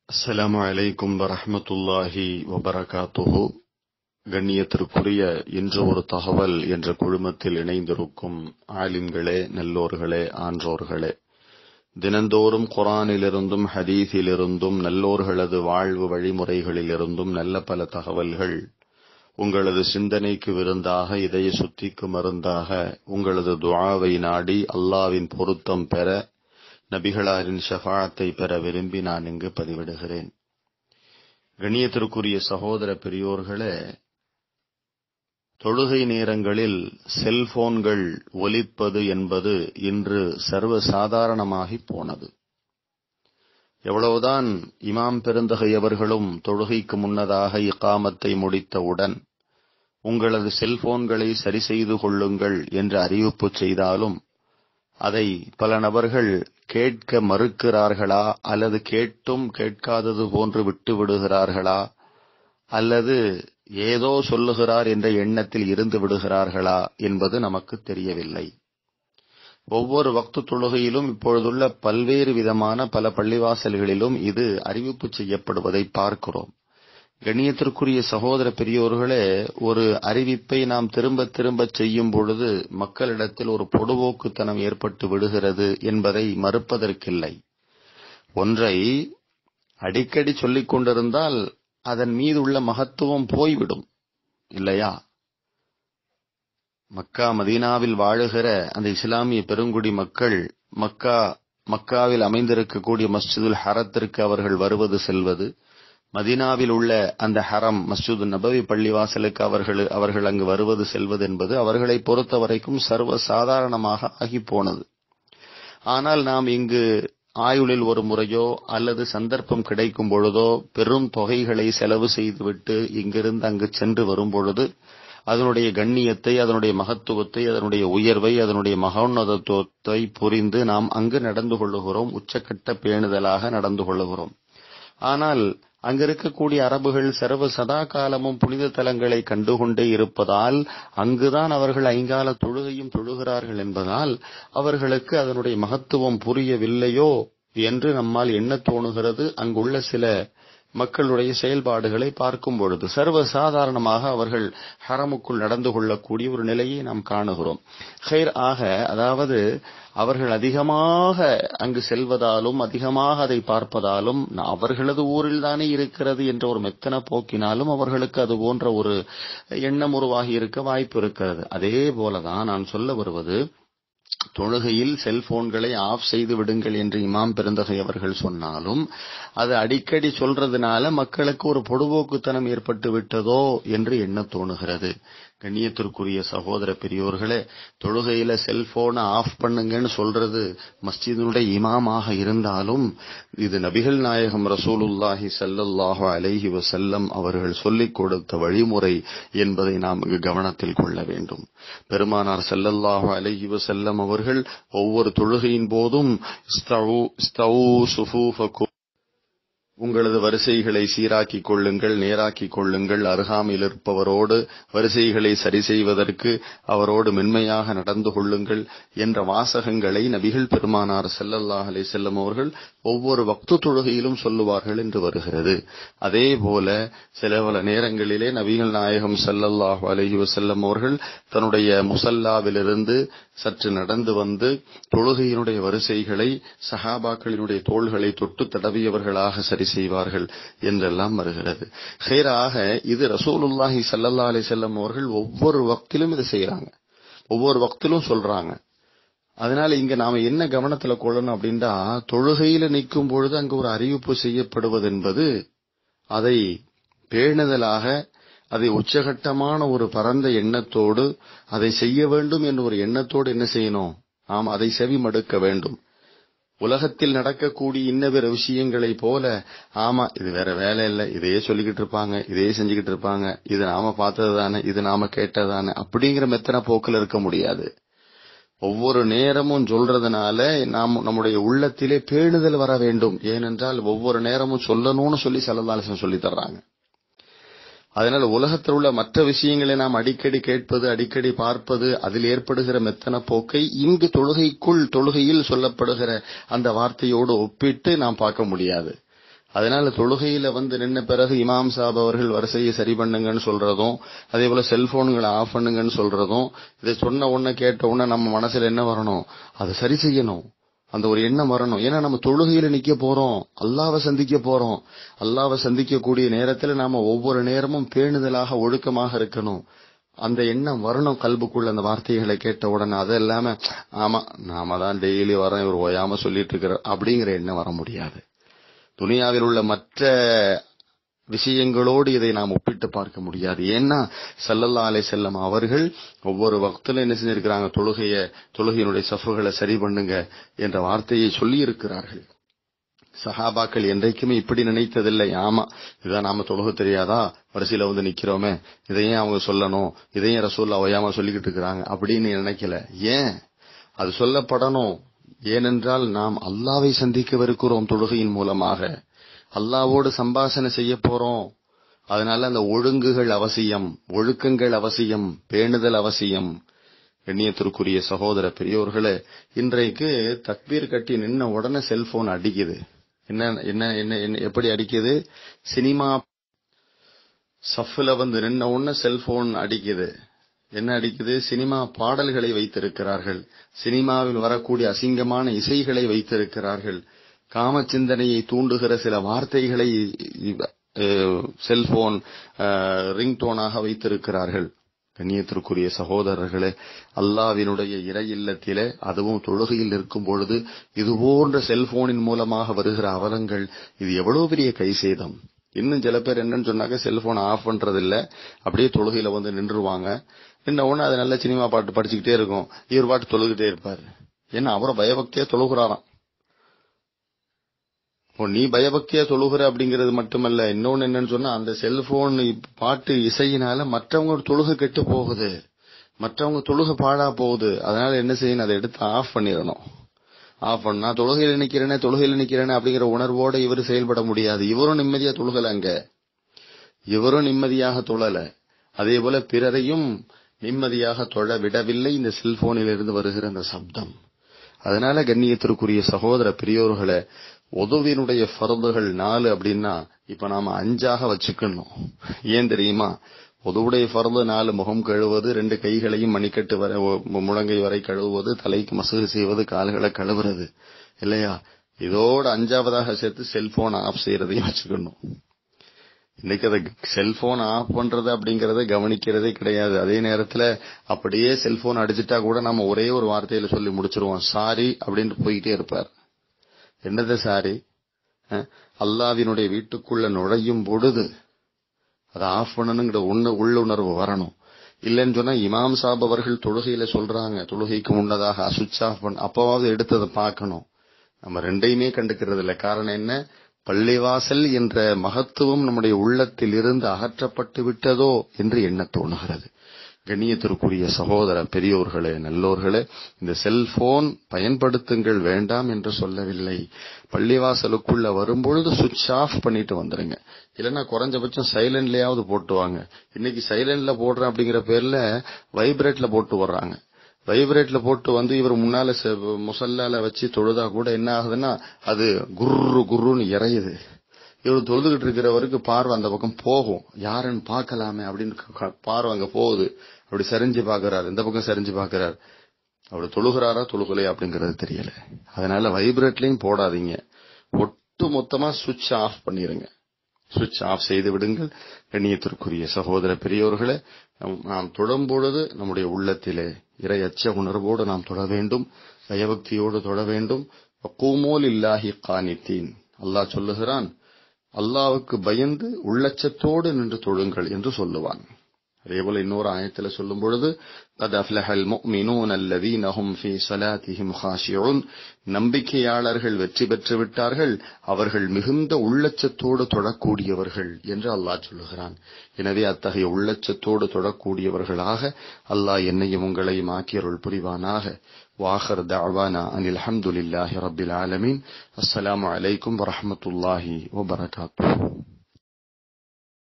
அஸ்ஸலாமு அலைக்கும் வரஹ்மத்துல்லாஹி வபரகாத்துஹு கண்ணியத்திற்குரிய இன்று ஒரு தகவல் என்ற குழுமத்தில் இணைந்திருக்கும் ஆலிம்களே நல்லோர்களே ஆன்றோர்களே தினந்தோறும் குரானிலிருந்தும் ஹதீஸிலிருந்தும் நல்லோர்களது வாழ்வு வழிமுறைகளிலிருந்தும் நல்ல பல தகவல்கள் உங்களது சிந்தனைக்கு விருந்தாக இதய சுத்திக்கு மருந்தாக உங்களது துஆவை நாடி அல்லாவின் பொருத்தம் பெற நபிகளாரின் ஷஃபாத்தை பெற விரும்பி நான் இங்கு பதிவிடுகிறேன் கண்ணியத்திற்குரிய சகோதர பெரியோர்களே தொழுகை நேரங்களில் செல்போன்கள் ஒலிப்பது என்பது இன்று சர்வ சாதாரணமாகி போனது எவ்வளவுதான் இமாம் பெருந்தகை அவர்களும் தொழுகைக்கு முன்னதாக இக்காமத்தை முடித்தவுடன் உங்களது செல்போன்களை சரி செய்து கொள்ளுங்கள் என்று அறிவிப்பு செய்தாலும் அதை பல நபர்கள் கேட்க மறுக்கிறார்களா அல்லது கேட்டும் கேட்காதது போன்று விட்டு விடுகிறார்களா அல்லது ஏதோ சொல்லுகிறார் என்ற எண்ணத்தில் இருந்து விடுகிறார்களா என்பது நமக்கு தெரியவில்லை ஒவ்வொரு வக்து தொழுகையிலும் இப்பொழுதுள்ள பல்வேறு விதமான பல பள்ளிவாசல்களிலும் இது அறிவிப்பு செய்யப்படுவதை பார்க்கிறோம் கண்ணியத்திற்குரிய சகோதர பெரியோர்களே ஒரு அறிவிப்பை நாம் திரும்ப திரும்ப செய்யும் பொழுது மக்களிடத்தில் ஒரு பொடுபோக்குத்தனம் ஏற்பட்டு விடுகிறது என்பதை மறுப்பதற்கில்லை ஒன்றை அடிக்கடி சொல்லிக் கொண்டிருந்தால் அதன் மீது உள்ள மகத்துவம் போய்விடும் இல்லையா மக்கா மதீனாவில் வாழுகிற அந்த இஸ்லாமிய பெருங்குடி மக்கள் மக்கா மக்காவில் அமைந்திருக்கக்கூடிய மஸ்ஜிதுல் ஹரத்திற்கு அவர்கள் வருவது செல்வது மதீனாவில் உள்ள அந்த ஹரம் மஸ்ஜிது நபவி பள்ளிவாசலுக்கு அவர்கள் அவர்கள் அங்கு வருவது செல்வது என்பது அவர்களை பொறுத்த வரைக்கும் சர்வ சாதாரணமாக ஆகி போனது ஆனால் நாம் இங்கு ஆயுளில் ஒரு முறையோ அல்லது சந்தர்ப்பம் கிடைக்கும் பொழுதோ பெரும் தொகைகளை செலவு செய்துவிட்டு இங்கிருந்து அங்கு சென்று வரும் பொழுது அதனுடைய கண்ணியத்தை அதனுடைய மகத்துவத்தை அதனுடைய உயர்வை அதனுடைய மகோன்னதத்துவத்தை புரிந்து நாம் அங்கு நடந்து கொள்ளுகிறோம் உச்சக்கட்ட பேணுதலாக நடந்து கொள்ளுகிறோம் ஆனால் அங்க இருக்கக்கூடிய அரபுகள் சர்வ சதா காலமும் புனித தலங்களை கண்டுகொண்டே இருப்பதால் அங்குதான் அவர்கள் ஐங்கால தொழுகையும் தொழுகிறார்கள் என்பதால் அவர்களுக்கு அதனுடைய மகத்துவம் புரியவில்லையோ என்று நம்மால் எண்ண தோணுகிறது அங்குள்ள சில மக்களுடைய செயல்பாடுகளை பார்க்கும் பொழுது சர்வ சாதாரணமாக அவர்கள் ஹரமுக்குள் நடந்து கொள்ளக்கூடிய ஒரு நிலையை நாம் காணுகிறோம் ஹைர் ஆக அதாவது அவர்கள் அதிகமாக அங்கு செல்வதாலும் அதிகமாக அதை பார்ப்பதாலும் அவர்களது ஊரில் தானே இருக்கிறது என்ற ஒரு மெத்தன போக்கினாலும் அவர்களுக்கு அது போன்ற ஒரு எண்ணம் உருவாகி இருக்க வாய்ப்பு இருக்கிறது அதே போலதான் நான் சொல்ல வருவது தொழுகையில் செல்போன்களை ஆஃப் செய்து விடுங்கள் என்று இமாம் பெருந்தகை அவர்கள் சொன்னாலும் அது அடிக்கடி சொல்றதுனால மக்களுக்கு ஒரு பொடுபோக்குத்தனம் ஏற்பட்டு விட்டதோ என்று எண்ண தோணுகிறது கண்ணியத்திற்குரிய சகோதர பெரியோர்களே தொழுகையில செல்போனை ஆஃப் பண்ணுங்கன்னு சொல்றது மஸ்ஜிதுடைய இமாமாக இருந்தாலும் இது நபிகள் நாயகம் ரசூலுல்லாஹி சல்லல்லாஹு அலைஹி வசல்லம் அவர்கள் சொல்லிக் கொடுத்த வழிமுறை என்பதை நாம் இங்கு கவனத்தில் கொள்ள வேண்டும் பெருமானார் சல்லல்லாஹு அலைஹி வசல்லம் அவர்கள் ஒவ்வொரு தொழுகையின் போதும் உங்களது வரிசைகளை சீராக்கிக் கொள்ளுங்கள் நேராக்கிக் கொள்ளுங்கள் அருகாமையில் இருப்பவரோடு வரிசைகளை சரி செய்வதற்கு அவரோடு மென்மையாக நடந்து கொள்ளுங்கள் என்ற வாசகங்களை நபிகள் பெருமானார் செல்லல்லாஹ் அலை செல்லம் அவர்கள் ஒவ்வொரு வக்து தொழுகையிலும் சொல்லுவார்கள் என்று வருகிறது அதே போல சில பல நேரங்களிலே நபிகள் நாயகம் செல்லல்லாஹு அலஹி வசல்லம் அவர்கள் தன்னுடைய முசல்லாவிலிருந்து சற்று நடந்து வந்து தொழுகையினுடைய வரிசைகளை சஹாபாக்களினுடைய தோள்களை தொட்டு தடவியவர்களாக சரி செய்வார்கள் என்றெல்லாம் வருகிறது ஹேராக இது ரசூலுல்லாஹி சல்லல்லா அலி செல்லம் அவர்கள் ஒவ்வொரு வக்திலும் இதை செய்யறாங்க ஒவ்வொரு வக்திலும் சொல்றாங்க அதனால இங்க நாம என்ன கவனத்துல கொள்ளணும் அப்படின்னா தொழுகையில நிற்கும் பொழுது அங்கு ஒரு அறிவிப்பு செய்யப்படுவது என்பது அதை பேணுதலாக அதை உச்சகட்டமான ஒரு பரந்த எண்ணத்தோடு அதை செய்ய வேண்டும் என்ற ஒரு எண்ணத்தோடு என்ன செய்யணும் நாம் அதை செவி மடுக்க வேண்டும் உலகத்தில் நடக்கக்கூடிய இன்ன பிற விஷயங்களை போல ஆமா இது வேற வேலை இல்லை இதையே சொல்லிக்கிட்டு இருப்பாங்க இதையே செஞ்சுக்கிட்டு இருப்பாங்க இது நாம பார்த்தது தானே இது நாம கேட்டதானே அப்படிங்கிற மெத்தன போக்கில் இருக்க முடியாது ஒவ்வொரு நேரமும் சொல்றதுனால நாம் நம்முடைய உள்ளத்திலே பேணுதல் வர வேண்டும் ஏனென்றால் ஒவ்வொரு நேரமும் சொல்லணும்னு சொல்லி செல்லதாலசம் சொல்லி தர்றாங்க அதனால உலகத்தில் உள்ள மற்ற விஷயங்களை நாம் அடிக்கடி கேட்பது அடிக்கடி பார்ப்பது அதில் ஏற்படுகிற மெத்தன போக்கை இங்கு தொழுகைக்குள் தொழுகையில் சொல்லப்படுகிற அந்த வார்த்தையோடு ஒப்பிட்டு நாம் பார்க்க முடியாது அதனால தொழுகையில வந்து நின்ன பிறகு இமாம் சாப் அவர்கள் வரிசையை சரி பண்ணுங்கன்னு சொல்றதும் அதே போல செல்போன்களை ஆஃப் பண்ணுங்கன்னு சொல்றதும் இதை சொன்ன உடனே கேட்ட உடனே நம்ம மனசுல என்ன வரணும் அதை சரி செய்யணும் அந்த ஒரு எண்ணம் வரணும் ஏன்னா நம்ம தொழுகையில நிக்க போறோம் அல்லாவை சந்திக்க போறோம் அல்லாவை சந்திக்கக்கூடிய நேரத்துல நாம ஒவ்வொரு நேரமும் பேணுதலாக ஒழுக்கமாக இருக்கணும் அந்த எண்ணம் வரணும் கல்புக்குள்ள அந்த வார்த்தைகளை கேட்ட உடனே அது இல்லாம ஆமா நாம தான் டெய்லி வரோம் இவர் ஓயாம சொல்லிட்டு இருக்கிற அப்படிங்கிற எண்ணம் வர முடியாது துனியாவில் உள்ள மற்ற விஷயங்களோடு இதை நாம் ஒப்பிட்டு பார்க்க முடியாது ஏன்னா சல்லல்லா அலை செல்லம் அவர்கள் ஒவ்வொரு வக்தில என்ன செஞ்சிருக்கிறாங்க தொழுகைய தொழுகையினுடைய சஃபுகளை சரி பண்ணுங்க என்ற வார்த்தையை சொல்லி இருக்கிறார்கள் சஹாபாக்கள் என்றைக்குமே இப்படி நினைத்ததில்லை ஆமா இதான் நாம தொழுக தெரியாதா வரிசையில வந்து நிக்கிறோமே இதையும் அவங்க சொல்லணும் இதையும் ரசூல்லா ஒய்யாம சொல்லிக்கிட்டு இருக்கிறாங்க அப்படின்னு நினைக்கல ஏன் அது சொல்லப்படணும் ஏனென்றால் நாம் அல்லாவை சந்திக்கவிருக்கிறோம் தொழுகையின் மூலமாக அல்லாவோடு சம்பாஷணை செய்ய போறோம் அதனால அந்த ஒழுங்குகள் அவசியம் ஒழுக்கங்கள் அவசியம் பேணுதல் அவசியம் எண்ணியத்திற்குரிய சகோதர பெரியோர்களே இன்றைக்கு தக்பீர் கட்டி நின்ன உடனே செல்போன் அடிக்குது என்ன என்ன என்ன என்ன எப்படி அடிக்குது சினிமா சஃப்ல வந்து நின்ன உடனே செல்போன் அடிக்குது என்ன அடிக்குது சினிமா பாடல்களை வைத்திருக்கிறார்கள் சினிமாவில் வரக்கூடிய அசிங்கமான இசைகளை வைத்திருக்கிறார்கள் காம சிந்தனையை தூண்டுகிற சில வார்த்தைகளை செல்போன் ரிங்டோனாக வைத்திருக்கிறார்கள் கண்ணியத்திற்குரிய சகோதரர்களே அல்லாவினுடைய இறை இல்லத்திலே அதுவும் தொழுகையில் இருக்கும் பொழுது இது போன்ற செல்போனின் மூலமாக வருகிற அவலங்கள் இது எவ்வளவு பெரிய கைசேதம் இன்னும் சில பேர் என்னன்னு சொன்னாக்க செல்போன் ஆஃப் பண்றது இல்ல அப்படியே தொழுகையில வந்து நின்றுவாங்க நின்ன உடனே அது நல்ல சினிமா பாட்டு படிச்சுக்கிட்டே இருக்கும் இவர் பாட்டு தொழுகிட்டே இருப்பாரு ஏன்னா அவரை பயபக்தியா தொழுகிறாராம் இப்போ நீ பயபக்தியா தொழுகிற அப்படிங்கிறது மட்டுமல்ல இன்னொன்னு என்னன்னு சொன்னா அந்த செல்போன் பாட்டு இசையினால மற்றவங்க தொழுகை கெட்டு போகுது மற்றவங்க தொழுகை பாழா போகுது அதனால என்ன செய்யணும் அதை எடுத்து ஆஃப் பண்ணிடணும் ஆஃப் பண்ணா தொழுகையில் நிக்கிறேனே தொழுகையில் நிக்கிறேனே அப்படிங்கிற உணர்வோட இவர் செயல்பட முடியாது இவரும் நிம்மதியா தொழுகல அங்க இவரும் நிம்மதியாக தொழல அதே போல பிறரையும் நிம்மதியாக தொழ விடவில்லை இந்த செல்போனில் இருந்து வருகிற அந்த சப்தம் அதனால கண்ணியத்திற்குரிய சகோதர பெரியோர்களை உதவியினுடைய ஃபர்துகள் நாலு அப்படின்னா இப்ப நாம அஞ்சாக வச்சுக்கணும் ஏன் தெரியுமா உதவுடைய ஃபர்து நாலு முகம் கழுவுவது ரெண்டு கைகளையும் மணிக்கட்டு வரை முழங்கை வரை கழுவுவது தலைக்கு மசகு செய்வது கால்களை கழுவுறது இல்லையா இதோட அஞ்சாவதாக சேர்த்து செல்போன் ஆஃப் செய்யறதையும் வச்சுக்கணும் இன்னைக்கு அதை செல்போன் ஆஃப் பண்றது அப்படிங்கறத கவனிக்கிறதே கிடையாது அதே நேரத்துல அப்படியே செல்போன் அடிச்சுட்டா கூட நம்ம ஒரே ஒரு வார்த்தையில சொல்லி முடிச்சிருவோம் சாரி அப்படின்ட்டு போயிட்டே இருப்பார் என்னது சாரி அல்லாவினுடைய வீட்டுக்குள்ள நுழையும் பொழுது அதை ஆஃப் பண்ணணுங்கிற உண்ண உள்ளுணர்வு வரணும் இல்லைன்னு சொன்னா இமாம் சாப் அவர்கள் தொழுகையில சொல்றாங்க தொழுகைக்கு முன்னதாக சுவிட்ச் ஆஃப் பண்ண அப்பவாவது எடுத்ததை பார்க்கணும் நம்ம ரெண்டையுமே கண்டுக்கிறது இல்லை காரணம் என்ன பள்ளிவாசல் என்ற மகத்துவம் நம்முடைய உள்ளத்தில் இருந்து அகற்றப்பட்டு விட்டதோ என்று எண்ண தோணுகிறது கண்ணியத்திற்குரிய சகோதர பெரியோர்களே நல்லோர்களே இந்த செல்போன் பயன்படுத்துங்கள் வேண்டாம் என்று சொல்லவில்லை பள்ளிவாசலுக்குள்ள வரும்பொழுது சுவிட்ச் ஆஃப் பண்ணிட்டு வந்துருங்க இல்லைன்னா குறைஞ்சபட்சம் சைலண்ட்லயாவது போட்டு வாங்க இன்னைக்கு சைலண்ட்ல போடுறேன் அப்படிங்கிற பேர்ல வைப்ரேட்ல போட்டு வர்றாங்க வைப்ரேட்ல போட்டு வந்து இவர் முன்னால முசல்லால வச்சு தொழுதா கூட என்ன ஆகுதுன்னா அது குர்ரு குர்ருன்னு இறையுது இவர் தொழுதுகிட்டு இருக்கிறவருக்கு பார்வை அந்த பக்கம் போகும் யாருன்னு பார்க்கலாமே அப்படின்னு பார்வை அங்க போகுது அப்படி சரிஞ்சு பாக்குறாரு இந்த பக்கம் சரிஞ்சு பாக்குறாரு அப்படி தொழுகிறாரா தொழுகலையா அப்படிங்கறது தெரியல அதனால வைப்ரேட்லயும் போடாதீங்க ஒட்டு மொத்தமா சுவிட்ச் ஆஃப் பண்ணிருங்க சுவிட்ச் ஆஃப் செய்து விடுங்கள் கண்ணியத்திற்குரிய சகோதர பெரியோர்களே நாம் தொடும் பொழுது நம்முடைய உள்ளத்திலே இறை அச்ச உணர்வோடு நாம் தொட வேண்டும் பயபக்தியோடு தொட வேண்டும் கூமோல் இல்லாஹி காணித்தீன் அல்லாஹ் சொல்லுகிறான் அல்லாவுக்கு பயந்து உள்ளச்சத்தோடு நின்று தொழுங்கள் என்று சொல்லுவான் அதேபோல இன்னொரு ஆயத்துல சொல்லும் பொழுது قد أفلح المؤمنون الذين هم في صلاتهم خاشعون நம்பிக்கையாளர்கள் வெற்றி பெற்று விட்டார்கள் அவர்கள் மிகுந்த உள்ளச்சத்தோடு தொழக்கூடியவர்கள் என்று அல்லாஹ் சொல்லுகிறான் எனவே அத்தகைய உள்ளச்சத்தோடு தொழக்கூடியவர்களாக அல்லாஹ் என்னையும் உங்களையும் ஆக்கியருள் புரிவானாக واخر دعوانا ان الحمد لله رب العالمين السلام عليكم ورحمه الله وبركاته